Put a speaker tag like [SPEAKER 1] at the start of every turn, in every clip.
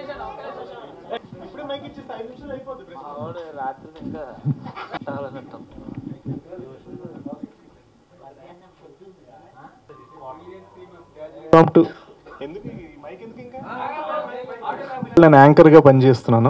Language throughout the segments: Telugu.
[SPEAKER 1] రాత్రి ఇంకా చాలా కట్టం
[SPEAKER 2] ప్రాంప్ట్ నేను యాంకర్గా పనిచేస్తున్నాను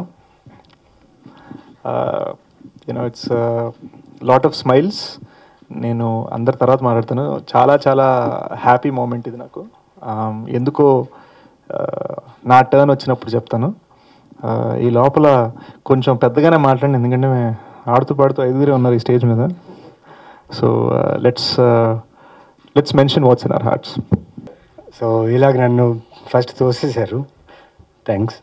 [SPEAKER 2] you know it's lot of smiles నేను అందరి తర్వాత మాట్లాడుతాను చాలా చాలా హ్యాపీ మూమెంట్ ఇది నాకు Um, ఎందుకో uh, నా టర్న్ వచ్చినప్పుడు చెప్తాను Uh, ఈ లోపల కొంచెం పెద్దగానే మాట్లాడండి ఎందుకంటే మే- ఆడుతూ పాడుతూ ఐదుగురే ఉన్నారు ఈ స్టేజ్ మీద so let's let's mention what's in our hearts
[SPEAKER 3] so ఇలాగ నన్ను ఫస్ట్ తోసేశారు థ్యాంక్స్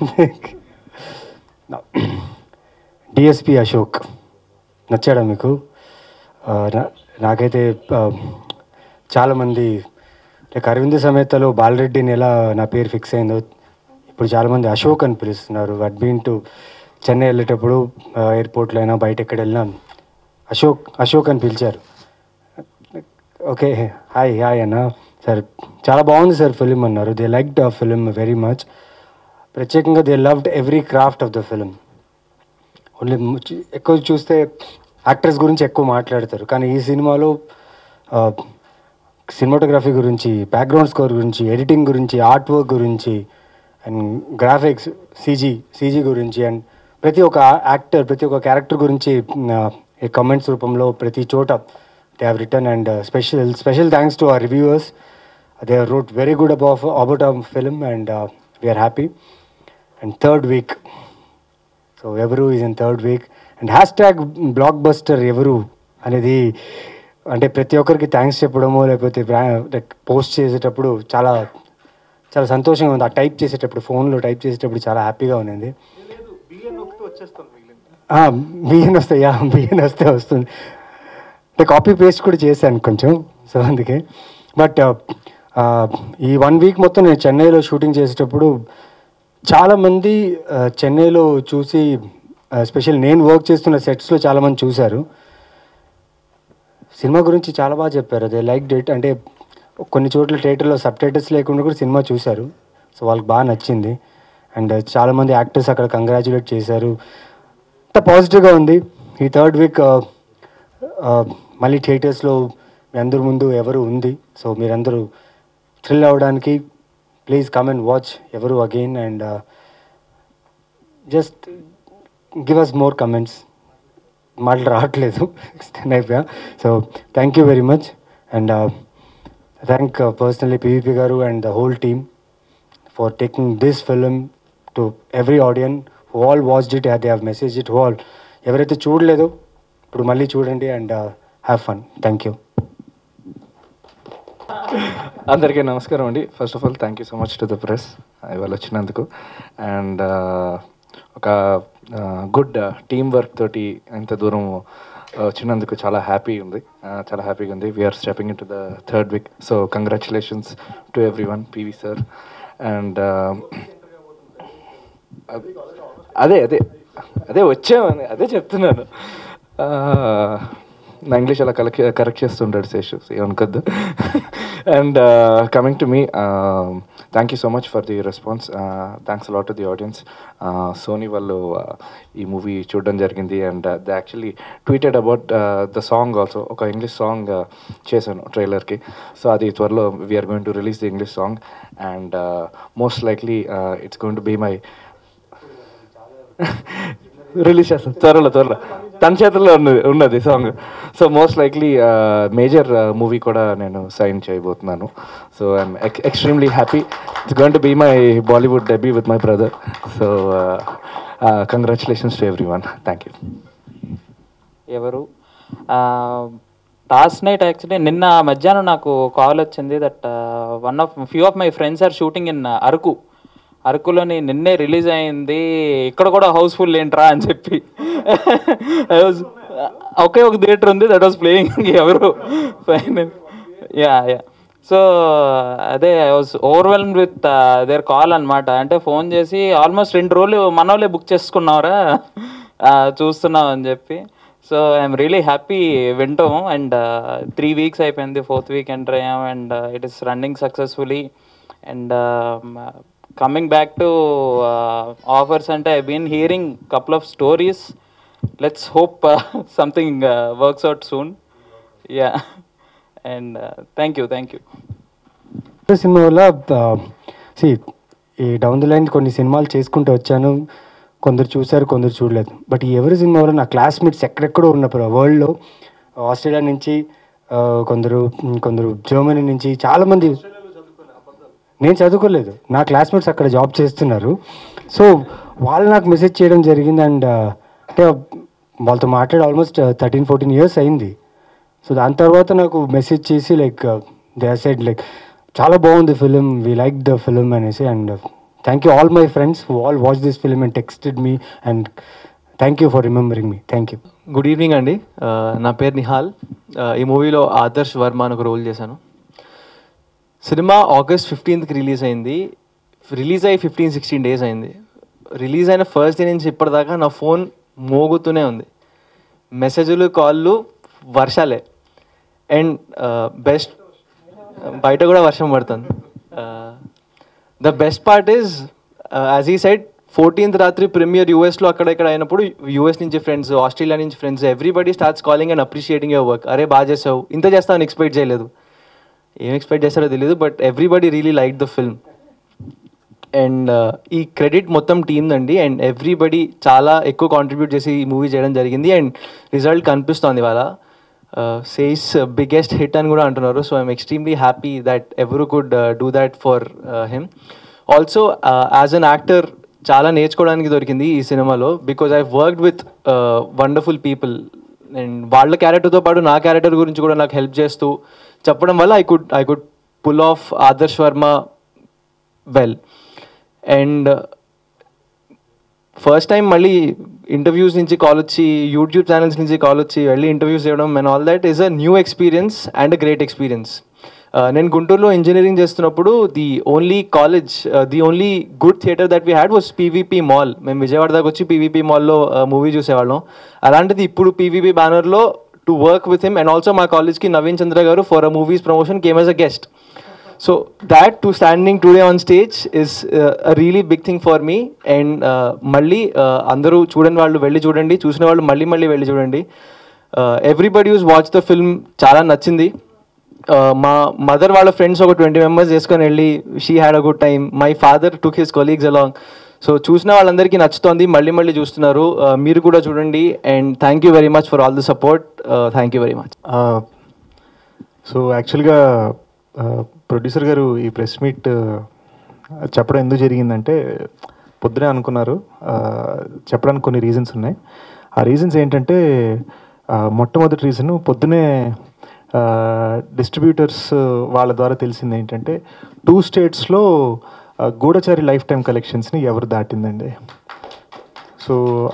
[SPEAKER 3] డిఎస్పి అశోక్ నచ్చాడా మీకు ఆ, నా- నాకైతే ఆ, చాలామంది లైక్ అరవింద్ సమేతలో బాలరెడ్డిని ఎలా నా పేరు ఫిక్స్ అయిందో ఇప్పుడు చాలామంది అశోక్ అని పిలుస్తున్నారు అట్ బీన్ టు చెన్నై వెళ్ళేటప్పుడు ఆ, ఎయిర్పోర్ట్లో అయినా బయట ఎక్కడ వెళ్ళినా అశోక్ అశోక్ అని పిలిచారు ఓకే హాయ్ హాయ్ అన్న సార్ చాలా బాగుంది సార్ ఫిలిం అన్నారు they like the film very much ప్రత్యేకంగా they loved every craft of the film only ఎక్కువ చూస్తే యాక్టర్స్ గురించి ఎక్కువ మాట్లాడతారు కానీ ఈ సినిమాలో సినిమాటోగ్రఫీ గురించి బ్యాక్గ్రౌండ్ స్కోర్ గురించి ఎడిటింగ్ గురించి ఆర్ట్ వర్క్ గురించి అండ్ గ్రాఫిక్స్ సీజీ సీజీ గురించి అండ్ ప్రతి ఒక్క యాక్టర్ ప్రతి ఒక్క క్యారెక్టర్ గురించి ఈ కమెంట్స్ రూపంలో ప్రతి చోట they have return and special special thanks to our reviewers they wrote very good about about a film and we're happy and third week so Evaru is in third week and hashtag blockbuster Evaru అనేది అంటే ప్రతి ఒక్కరికి థ్యాంక్స్ చెప్పడమో లేకపోతే లైక్ పోస్ట్ చేసేటప్పుడు చాలా చాలా సంతోషంగా ఉంది ఆ టైప్ చేసేటప్పుడు ఫోన్లో టైప్ చేసేటప్పుడు చాలా హ్యాపీగా ఉంది బియ్యం వస్తాయి యా బియ్యం వస్తే వస్తుంది అంటే కాపీ పేస్ట్ కూడా చేశాను కొంచెం సో అందుకే బట్ ఈ వన్ వీక్ మొత్తం నేను చెన్నైలో షూటింగ్ చేసేటప్పుడు చాలామంది ఆ, చెన్నైలో చూసి స్పెషల్ నేను వర్క్ చేస్తున్న సెట్స్లో చాలామంది చూశారు సినిమా గురించి చాలా బాగా చెప్పారు అదే లైక్ డేట్ అంటే కొన్ని చోట్ల థియేటర్లో సబ్ టైటిల్స్ లేకుండా కూడా సినిమా చూశారు సో వాళ్ళకి బాగా నచ్చింది అండ్ చాలామంది యాక్టర్స్ అక్కడ కంగ్రాచులేట్ చేశారు అంత పాజిటివ్గా ఉంది ఈ థర్డ్ వీక్ మళ్ళీ థియేటర్స్లో మీ అందరి ముందు ఎవరు ఉంది సో మీరందరూ థ్రిల్ అవ్వడానికి please come and watch Evaru again and just give us more comments మాటలు రావట్లేదు అయిపోయా so thank you very much and thank personally PVP గారు and the whole team for taking this film to every audience who all watched it they have message it who all ఎవరైతే చూడలేదో ఇప్పుడు మళ్ళీ చూడండి and have fun thank you
[SPEAKER 2] అందరికీ నమస్కారం అండి first of all thank you so much to the press ఇవాళ వచ్చినందుకు అండ్ ఒక గుడ్ టీమ్ వర్క్ తోటి ఇంత దూరం వచ్చినందుకు చాలా హ్యాపీ ఉంది Uh, చాలా హ్యాపీగా ఉంది we're stepping in to the third week so congratulations to every one PV sir and అదే అదే అదే వచ్చామని అదే చెప్తున్నాను ఆ, నా ఇంగ్లీష్ అలా కలెక్ట్ కరెక్ట్ చేస్తుంటాడు శేషు ఏమనుకోద్దు and coming to me thank you so much for the response thanks lot to the audience Sony వాళ్ళు uh, ఈ మూవీ చూడడం జరిగింది and they actually tweeted about the song also ఒక ఇంగ్లీష్ సాంగ్ చేశాను ట్రైలర్కి సో అది త్వరలో we're going to release the English song and most likely it's going to be my release చేస్తాం త్వరలో త్వరలో తన చేతుల్లో ఉన్నది ఉన్నది song so most likely major movie కూడా నేను సైన్ చేయబోతున్నాను so I'm extremely happy it's going to be my Bollywood debut with my brother so congratulations to every one thank you
[SPEAKER 1] Evaru last night actually నిన్న మధ్యాహ్నం నాకు కాల్ వచ్చింది that one of few of my friends are shooting in Araku అరకులోని నిన్నే రిలీజ్ అయింది ఇక్కడ కూడా హౌస్ఫుల్ ఏంట్రా అని చెప్పి I was- ఒకే ఒక థియేటర్ ఉంది that was playing Evaru final yeah yeah so అదే I was overwhelm with their call అనమాట అంటే ఫోన్ చేసి ఆల్మోస్ట్ రెండు రోజులు మనోళ్ళే బుక్ చేసుకున్నావురా ఆ, చూస్తున్నాం అని చెప్పి సో ఐఎమ్ రియలీ హ్యాపీ వింటాం అండ్ త్రీ వీక్స్ అయిపోయింది ఫోర్త్ వీక్ ఎంటర్ అయ్యాం and it is running successfully and coming back to offers అంటే I been hearing couple of stories let's hope something works out soon yeah and thank you thank you
[SPEAKER 3] cinema వల్ల సి ఈ డౌన్ ది లైన్ కొన్ని సినిమాలు చేసుకుంటూ వచ్చాను కొందరు చూశారు కొందరు చూడలేదు బట్ ఈ ఎవరి సినిమా వల్ల నా క్లాస్మేట్స్ ఎక్కడెక్కడో ఉన్నప్పుడు వరల్డ్లో ఆస్ట్రేలియా నుంచి ఆ, కొందరు కొందరు జర్మనీ నుంచి చాలామంది నేను చదువుకోలేదు నా క్లాస్మేట్స్ అక్కడ జాబ్ చేస్తున్నారు సో వాళ్ళు నాకు మెసేజ్ చేయడం జరిగింది అండ్ అంటే వాళ్ళతో మాట్లాడి ఆల్మోస్ట్ థర్టీన్ ఫోర్టీన్ ఇయర్స్ అయింది సో దాని తర్వాత నాకు మెసేజ్ చేసి లైక్ దే సైడ్ లైక్ చాలా బాగుంది film we like the film అనేసి and thank you all my friends all watch this film and texted me and thank you for remembering me thank you
[SPEAKER 4] good evening అండి ఆ, నా పేరు నిహాల్ ఆ, ఈ మూవీలో ఆదర్శ్ వర్మ అని ఒక రోల్ చేశాను సినిమా ఆగస్ట్ ఫిఫ్టీన్త్కి రిలీజ్ అయింది రిలీజ్ అయ్యి ఫిఫ్టీన్ సిక్స్టీన్ డేస్ అయింది రిలీజ్ అయిన ఫస్ట్ డే నుంచి ఇప్పటిదాకా నా ఫోన్ మోగుతూనే ఉంది మెసేజ్లు కాళ్ళు వర్షాలే అండ్ బెస్ట్ బయట కూడా వర్షం పడుతుంది the best part is as ఈ సైడ్ ఫోర్టీన్త్ రాత్రి ప్రీమియర్ యూఎస్లో అక్కడ ఇక్కడ అయినప్పుడు యూఎస్ నుంచి ఫ్రెండ్స్ ఆస్ట్రేలియా నుంచి friends everybody starts calling and appreciating your work అరే బాగా చేసావు ఇంత చేస్తావు ఎక్స్పెక్ట్ చేయలేదు ఏం ఎక్స్పెక్ట్ చేస్తారో తెలియదు but everybody really like the film and ఈ క్రెడిట్ మొత్తం టీమ్ అండి అండ్ ఎవ్రీబడి చాలా ఎక్కువ కాంట్రిబ్యూట్ చేసి ఈ మూవీ చేయడం జరిగింది అండ్ రిజల్ట్ కనిపిస్తోంది ఇవాళ సేస్ బిగ్గెస్ట్ హిట్ అని కూడా అంటున్నారు so I'm extremely happy that Evaru could do that for him also as an actor చాలా నేర్చుకోవడానికి దొరికింది ఈ సినిమాలో because I worked with wonderful people and వాళ్ళ క్యారెక్టర్తో పాటు నా క్యారెక్టర్ గురించి కూడా నాకు హెల్ప్ చేస్తూ చెప్పడం వల్ల I could I could pull off Adarsh Varma well and first time మళ్ళీ ఇంటర్వ్యూస్ నుంచి కాల్ వచ్చి యూట్యూబ్ ఛానల్స్ నుంచి కాల్ వచ్చి వెళ్ళి ఇంటర్వ్యూస్ చేయడం and all that is a new experience and a great experience నేను గుంటూరులో ఇంజనీరింగ్ చేస్తున్నప్పుడు the only college the only good theatre that we had was PVP mall మేము విజయవాడ దాకా వచ్చి పీవీపీ మాల్లో మూవీ చూసేవాళ్ళం అలాంటిది ఇప్పుడు పీవీపీ బ్యానర్లో to work with him and also మా కాలేజ్కి నవీన్ చంద్ర గారు for a movies promotion came as a guest so that to standing today on stage is a really big thing for me and మళ్ళీ uh, అందరూ చూడని వాళ్ళు వెళ్ళి చూడండి చూసిన వాళ్ళు మళ్ళీ మళ్ళీ వెళ్ళి చూడండి everybody use watch the film చాలా నచ్చింది Uh, మా మదర్ వాళ్ళ ఫ్రెండ్స్ ఒక ట్వంటీ మెంబర్స్ చేసుకొని వెళ్ళి she had a good time my father took his colleagues along so చూసిన వాళ్ళందరికీ నచ్చుతోంది మళ్ళీ మళ్ళీ చూస్తున్నారు Uh, మీరు కూడా చూడండి and thank you very much for all the support thank you very much
[SPEAKER 5] so యాక్చువల్గా ప్రొడ్యూసర్ గారు ఈ ప్రెస్ మీట్ చెప్పడం ఎందుకు జరిగిందంటే పొద్దునే అనుకున్నారు ఆ, చెప్పడానికి కొన్ని రీజన్స్ ఉన్నాయి ఆ రీజన్స్ ఏంటంటే ఆ, మొట్టమొదటి రీజన్ పొద్దునే డిస్ట్రిబ్యూటర్స్ వాళ్ళ ద్వారా తెలిసింది ఏంటంటే టూ స్టేట్స్లో గూఢచారి లైఫ్ టైం కలెక్షన్స్ని ఎవరు దాటిందండి సో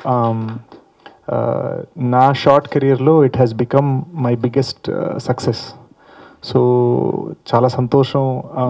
[SPEAKER 5] నా షార్ట్ కెరియర్లో it has become my biggest success so చాలా సంతోషం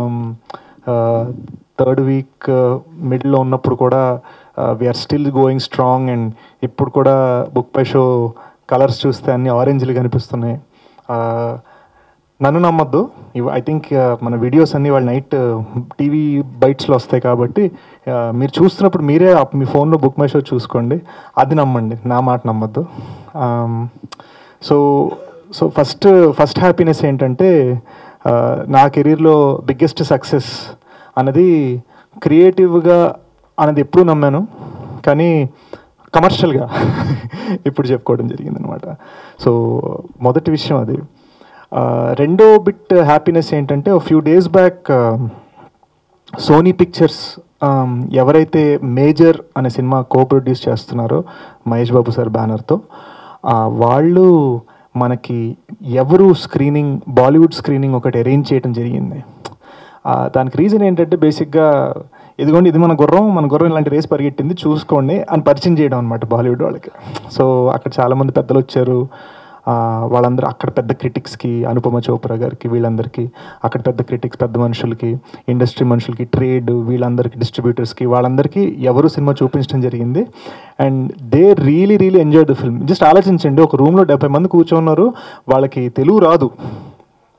[SPEAKER 5] థర్డ్ వీక్ మిడిల్లో ఉన్నప్పుడు కూడా we're still going strong and ఇప్పుడు కూడా బుక్ పై షో కలర్స్ చూస్తే అన్ని ఆరెంజ్లు కనిపిస్తున్నాయి Uh, నన్ను నమ్మొద్దు ఐ థింక్ మన వీడియోస్ అన్నీ వాళ్ళ నైట్ టీవీ బైట్స్లో వస్తాయి కాబట్టి uh, మీరు చూస్తున్నప్పుడు మీరే ఆ- మీ ఫోన్లో బుక్ మై షో చూసుకోండి అది నమ్మండి నా మాట నమ్మొద్దు so so first first happiness ఏంటంటే uh, నా కెరీర్లో బిగ్గెస్ట్ సక్సెస్ అన్నది క్రియేటివ్గా అన్నది ఎప్పుడూ నమ్మాను కానీ కమర్షియల్గా ఇప్పుడు చెప్పుకోవడం జరిగిందనమాట సో మొదటి విషయం అది ఆ, రెండో బిట్ హ్యాపీనెస్ ఏంటంటే ఒక few days back Sony Pictures ఎవరైతే మేజర్ అనే సినిమా కో ప్రొడ్యూస్ చేస్తున్నారో మహేష్ బాబు సార్ బ్యానర్తో వాళ్ళు మనకి ఎవరు స్క్రీనింగ్ బాలీవుడ్ స్క్రీనింగ్ ఒకటి అరేంజ్ చేయడం జరిగింది ఆ, దానికి రీజన్ ఏంటంటే బేసిక్గా ఇదిగోండి ఇది మన గుర్రం మన గుర్రం ఇలాంటి రేస్ పరిగెట్టింది చూసుకోండి అని పరిచయం చేయడం అనమాట బాలీవుడ్ వాళ్ళకి సో అక్కడ చాలామంది పెద్దలు వచ్చారు ఆ, వాళ్ళందరూ అక్కడ పెద్ద క్రిటిక్స్కి అనుపమ చోప్రా గారికి వీళ్ళందరికీ అక్కడ పెద్ద క్రిటిక్స్ పెద్ద మనుషులకి ఇండస్ట్రీ మనుషులకి ట్రేడ్ వీళ్ళందరికీ డిస్ట్రిబ్యూటర్స్కి వాళ్ళందరికీ ఎవరు సినిమా చూపించడం జరిగింది and they really really enjoy the film just ఆలోచించండి ఒక రూమ్లో డెబ్బై మంది కూర్చున్నారు వాళ్ళకి తెలుగు రాదు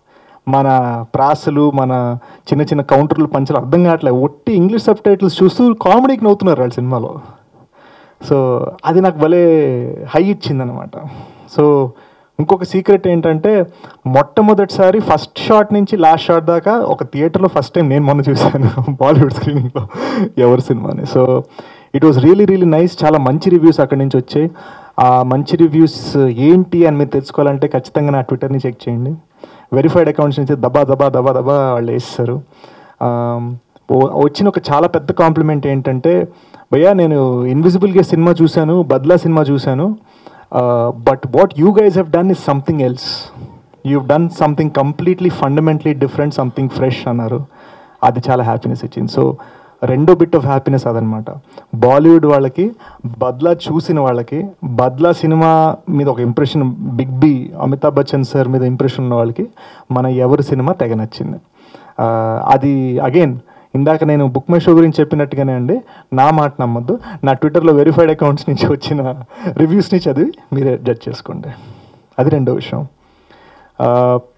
[SPEAKER 5] మన ప్రాసలు మన చిన్న చిన్న కౌంటర్లు పంచలు అర్థం కావట్లేదు ఒట్టి ఇంగ్లీష్ సబ్ టైటిల్స్ చూస్తూ కామెడీకి నవ్వుతున్నారు వాళ్ళ సినిమాలో సో అది నాకు భలే హై ఇచ్చిందనమాట సో ఇంకొక సీక్రెట్ ఏంటంటే మొట్టమొదటిసారి ఫస్ట్ షాట్ నుంచి లాస్ట్ షాట్ దాకా ఒక థియేటర్లో ఫస్ట్ టైం నేను మొన్న చూశాను బాలీవుడ్ స్క్రీనింగ్లో ఎవరి సినిమాని so it was really really nice చాలా మంచి రివ్యూస్ అక్కడి నుంచి వచ్చాయి ఆ మంచి రివ్యూస్ ఏంటి అని మీరు తెలుసుకోవాలంటే ఖచ్చితంగా నా ట్విట్టర్ని చెక్ చేయండి వెరిఫైడ్ అకౌంట్స్ నుంచి దబా దబా దబా దబా వాళ్ళు వేస్తారు ఆమ్, ఓ- వచ్చిన ఒక చాలా పెద్ద కాంప్లిమెంట్ ఏంటంటే భయ్యా నేను ఇన్విజిబుల్గా సినిమా చూశాను బద్లా సినిమా చూశాను but what you guys have done is something else you done something completely fundamentally different something fresh అన్నారు అది చాలా హ్యాపీనెస్ ఇచ్చింది సో రెండో బిట్ ఆఫ్ హ్యాపీనెస్ అదనమాట బాలీవుడ్ వాళ్ళకి బద్లా చూసిన వాళ్ళకి బద్లా సినిమా మీద ఒక impression big B Amitabh Bachchan sir మీద ఇంప్రెషన్ ఉన్న వాళ్ళకి మన ఎవరి సినిమా తెగ నచ్చింది ఆ, అది అగైన్ ఇందాక నేను బుక్ మై షో గురించి చెప్పినట్టుగానే అండి నా మాట నమ్మొద్దు నా ట్విట్టర్లో వెరిఫైడ్ అకౌంట్స్ నుంచి వచ్చిన రివ్యూస్ని చదివి మీరే జడ్జ్ చేసుకోండి అది రెండో విషయం ఆ,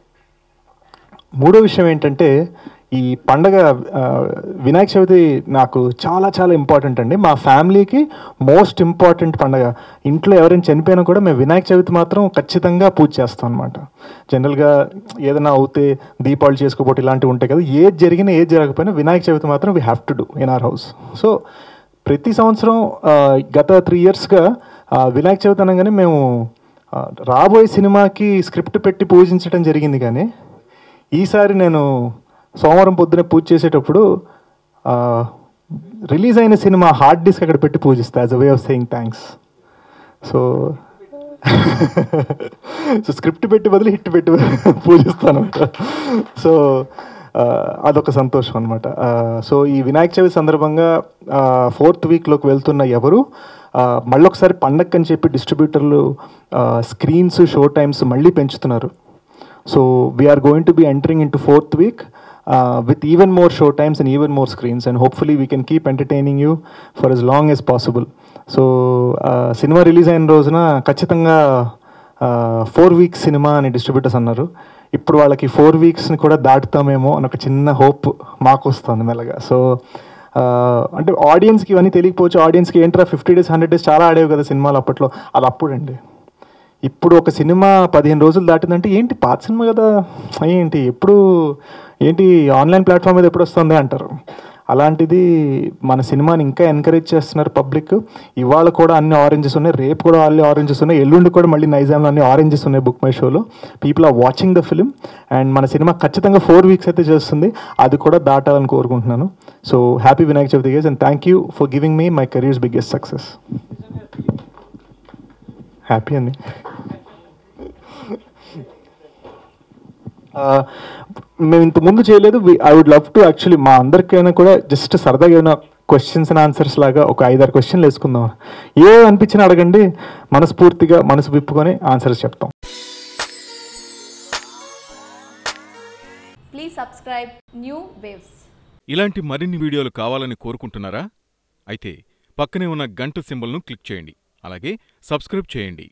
[SPEAKER 5] మూడో విషయం ఏంటంటే ఈ పండగ ఆ, వినాయక చవితి నాకు చాలా చాలా ఇంపార్టెంట్ అండి మా ఫ్యామిలీకి మోస్ట్ ఇంపార్టెంట్ పండగ ఇంట్లో ఎవరైనా చనిపోయినా కూడా మేము వినాయక చవితి మాత్రం ఖచ్చితంగా పూజ చేస్తాం అనమాట జనరల్గా ఏదైనా అవుతే దీపావళి చేసుకోబోటి ఇలాంటివి ఉంటాయి కదా ఏది జరిగినా ఏది జరగకపోయినా వినాయక చవితి మాత్రం we have to do in our house so ప్రతి సంవత్సరం ఆ, గత త్రీ ఇయర్స్గా వినాయక చవితి అనగానే మేము ఆ, రాబోయే సినిమాకి స్క్రిప్ట్ పెట్టి పూజించడం జరిగింది కానీ ఈసారి నేను సోమవారం పొద్దునే పూజ చేసేటప్పుడు ఆ, రిలీజ్ అయిన సినిమా హార్డ్ డిస్క్ అక్కడ పెట్టి పూజిస్తా as a way of saying thanks so so script పెట్టి బదులు హిట్ పెట్టి పూజిస్తాను సో ఆ, అదొక సంతోషం అనమాట సో ఈ వినాయక చవితి సందర్భంగా ఫోర్త్ వీక్లోకి వెళ్తున్న ఎవరు ఆ, మళ్ళొకసారి పండగ అని చెప్పి డిస్ట్రిబ్యూటర్లు స్క్రీన్స్ షో టైమ్స్ మళ్ళీ పెంచుతున్నారు so we're going to be entering in to fourth week with even more show times and even more screens and hopefully we can keep entertaining you for as long as possible so cinema release అయిన రోజున ఖచ్చితంగా ఫోర్ వీక్స్ సినిమా అని డిస్ట్రిబ్యూటర్స్ అన్నారు ఇప్పుడు వాళ్ళకి ఫోర్ వీక్స్ని కూడా దాటుతామేమో అని ఒక చిన్న హోప్ మాకు వస్తుంది మెల్లగా సో అంటే ఆడియన్స్కి ఇవన్నీ తెలియకపోవచ్చు ఆడియన్స్కి ఏంట్రా ఫిఫ్టీ డేస్ హండ్రెడ్ డేస్ చాలా ఆడేవి కదా సినిమాలు అప్పట్లో అది అప్పుడండి ఇప్పుడు ఒక సినిమా పదిహేను రోజులు దాటిందంటే ఏంటి పాత సినిమా కదా ఏంటి ఎప్పుడు ఏంటి ఆన్లైన్ ప్లాట్ఫామ్ మీద ఎప్పుడు వస్తుంది అంటారు అలాంటిది మన సినిమాని ఇంకా ఎంకరేజ్ చేస్తున్నారు పబ్లిక్ ఇవాళ కూడా అన్ని ఆరెంజెస్ ఉన్నాయి రేపు కూడా అన్ని ఆరెంజెస్ ఉన్నాయి ఎల్లుండి కూడా మళ్ళీ నైజాంలో అన్ని ఆరెంజెస్ ఉన్నాయి బుక్ మై షోలో people are watching the film and మన సినిమా ఖచ్చితంగా ఫోర్ వీక్స్ అయితే చేస్తుంది అది కూడా దాటాలని కోరుకుంటున్నాను so happy Vinayaka Chavithi guys and thank you for giving me my career's biggest success happy అండి ఆ, మేము ఇంత ముందు చేయలేదు I would love to actually మా అందరికైనా కూడా జస్ట్ సరదాగా ఏమైనా క్వశ్చన్స్ అండ్ ఆన్సర్స్ లాగా ఒక ఐదారు క్వశ్చన్లు వేసుకుందాం ఏ అనిపించినా అడగండి మనస్ఫూర్తిగా మనసు విప్పుకొని ఆన్సర్స్ చెప్తాం
[SPEAKER 6] Please subscribe New Waves.
[SPEAKER 7] ఇలాంటి మరిన్ని వీడియోలు కావాలని కోరుకుంటున్నారా అయితే పక్కనే ఉన్న గంట సింబల్ను క్లిక్ చేయండి అలాగే సబ్స్క్రైబ్ చేయండి